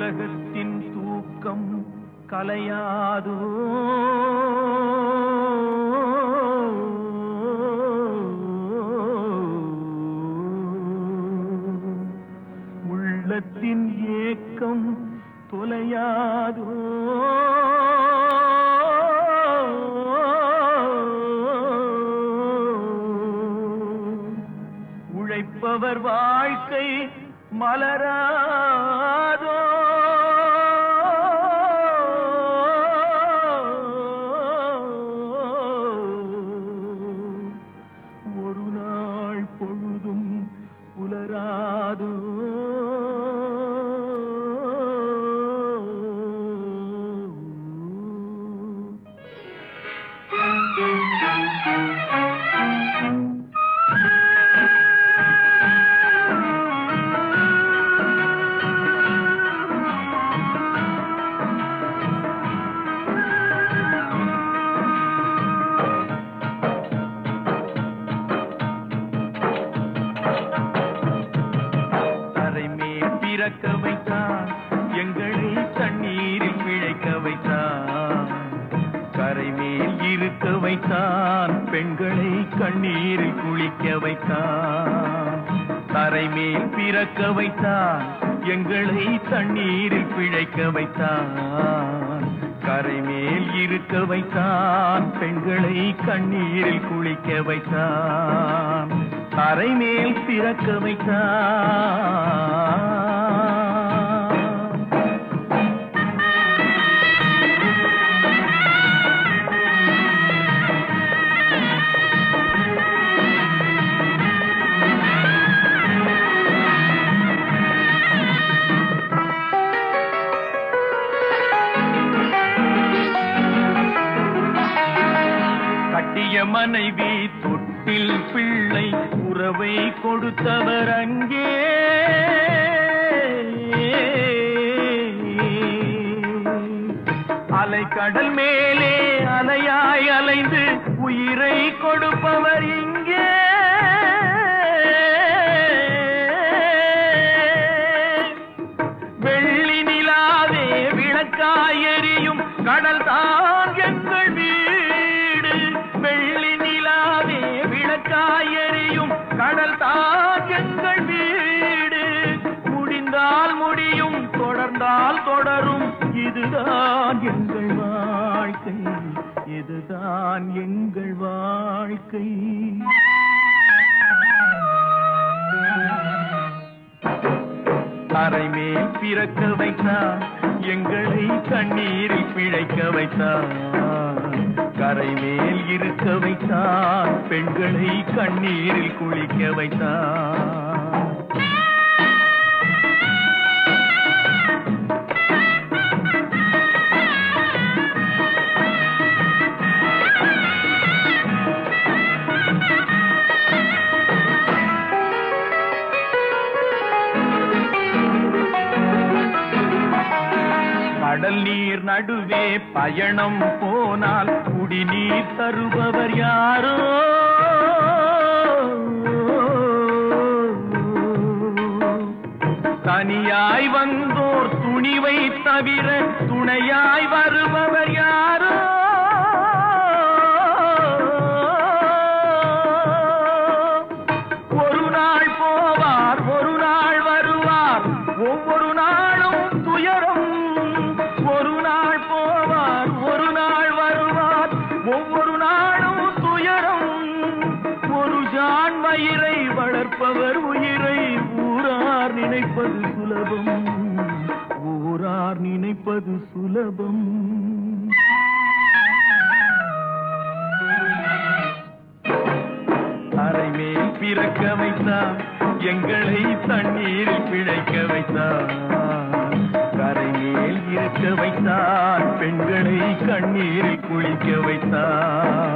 உலகத்தின் தூக்கம் கலையாதோ உள்ளத்தின் ஏக்கம் தொலையாதோ உழைப்பவர் வாழ்க்கை மலராதோ ஒரு நாள் பொழுதும் புலராதோ தரைமே பிறக்க வைத்தான் எங்களை தண்ணீரில் பிழைக்க வைத்தான் கரைமேல் இருக்க வைத்தான் பெண்களை கண்ணீரில் குளிக்க வைத்தான் தரைமேல் பிறக்க வைத்தான் எங்களை தண்ணீரில் பிழைக்க வைத்தான் கரைமேல் இருக்க வைத்தான் பெண்களை கண்ணீரில் குளிக்க வைத்தான் தரைமேல் பிறக்க வைத்தான் கட்டிய மனைவி தொட்டில் பிள்ளை உறவை கொடுத்தவர் அங்கே அலை கடல் மேலே அலையாய் அலைந்து உயிரை கொடுப்பவர் இங்கே வெள்ளி நிலாவே விளக்காய் எரியும் கடல் தான் எங்கள் வீடு வெள்ளி நிலாவே விளக்காய் எரியும் கடல் தான் எங்கள் வீடு முடிந்தால் முடியும் தொடர்ந்தால் தொடரும் இதுதான் எங்கள் வாழ்க்கை இதுதான் எங்கள் வாழ்க்கை தரைமேல் பிறக்க வைத்தான் எங்களை கண்ணீரில் பிழைக்க வைத்தான் கரைமேல் இருக்க வைத்தான் பெண்களை கண்ணீரில் குளிக்க வைத்தான் கடல் நீர் நடுவே பயணம் போனால் குடிநீர் தருபவர் யாரோ தனியாய் வந்தோர் துணிவை தவிர துணையாய் வருபவர் யாரோ ஒரு நாள் போவார் ஒரு நாள் வருவார் ஒவ்வொரு நாளும் துயரம் ஒரு நாள் போவார் ஒரு நாள் வருவார் ஒவ்வொரு நாளும் துயரம் ஒரு ஜான் மயிரை வளர்ப்பவர் உயிரை ஊரார் நினைப்பது சுலபம் ஊரார் நினைப்பது சுலபம் அறைமேல் பிறக்க வைத்தான் எங்களை தண்ணீரில் பிழைக்க வைத்தான் கரைமேல் இருக்க வைத்தான் பெண்களை கண்ணீரில் குளிக்க வைத்தான்